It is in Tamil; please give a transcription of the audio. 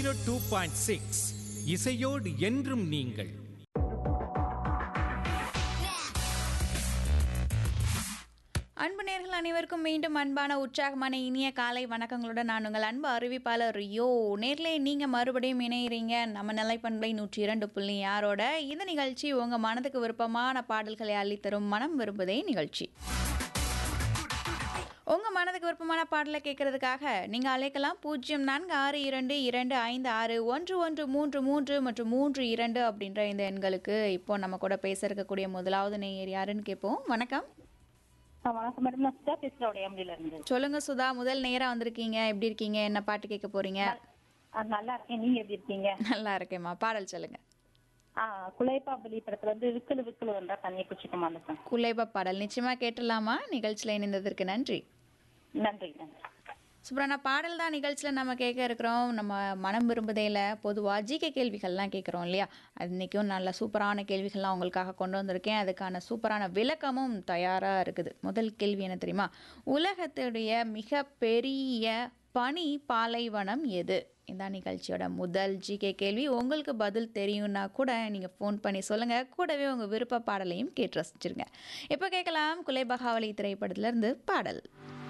டூ பாயிண்ட் சிக்ஸ் இசையோடு என்றும் நீங்கள் அன்பு நேர்கள் அனைவருக்கும் மீண்டும் அன்பான உற்சாகமான இனிய காலை வணக்கங்களுடன் நான் உங்கள் அன்பு அறிவிப்பாளர் யோ நேர்லே நீங்கள் மறுபடியும் இணையிறீங்க நம்ம நிலைப்பண்பை நூற்றி இரண்டு புள்ளி யாரோட இந்த நிகழ்ச்சி உங்கள் மனதுக்கு விருப்பமான பாடல்களை அள்ளித்தரும் மனம் விரும்புதே நிகழ்ச்சி உங்கள் மனதுக்கு விருப்பமான பாடலை கேட்கறதுக்காக நீங்கள் அழைக்கலாம் பூஜ்ஜியம் நான்கு ஆறு இரண்டு இரண்டு ஐந்து ஆறு ஒன்று ஒன்று மூன்று மூன்று மற்றும் மூன்று இரண்டு அப்படின்ற இந்த எண்களுக்கு இப்போ நம்ம கூட பேச இருக்கக்கூடிய முதலாவது நேயர் யாருன்னு கேட்போம் வணக்கம் ஆ, வணக்கம் மேடம் நான் சுதா பேசுறேன் உடையாமலில இருந்து சொல்லுங்க சுதா முதல் நேரா வந்திருக்கீங்க எப்படி இருக்கீங்க என்ன பாட்டு கேட்க போறீங்க ஆ, நல்லா இருக்கேன் நீங்க எப்படி இருக்கீங்க நல்லா இருக்கேம்மா பாடல் சொல்லுங்க ஆ குலைப்பாம்பலி படத்துல வந்து விக்கலு விக்கலு வந்தா தண்ணி குச்சிக்குமா அந்த song. குலைப பாடல் நிச்சயமா கேட்டலாமா நிகழ்ச்சியில் இணைந்ததற்கு நன்றி நன்றி நன்றி சுப்ரானா பாடல் தான் நிகழ்ச்சியில் நம்ம கேட்க இருக்கிறோம் நம்ம மனம் விரும்புதையில் பொதுவாக ஜிகே கேள்விகள்லாம் கேட்குறோம் இல்லையா அது இன்றைக்கும் நல்ல சூப்பரான கேள்விகள்லாம் உங்களுக்காக கொண்டு வந்திருக்கேன் அதுக்கான சூப்பரான விளக்கமும் தயாராக இருக்குது முதல் கேள்வி என்ன தெரியுமா உலகத்துடைய மிக பெரிய பனி பாலைவனம் எது இதான் நிகழ்ச்சியோட முதல் ஜிகே கேள்வி உங்களுக்கு பதில் தெரியும்னா கூட நீங்கள் ஃபோன் பண்ணி சொல்லுங்கள் கூடவே உங்கள் விருப்ப பாடலையும் கேட்டு ரசிச்சிருங்க இப்போ கேட்கலாம் குலைபகாவலி திரைப்படத்திலிருந்து பாடல்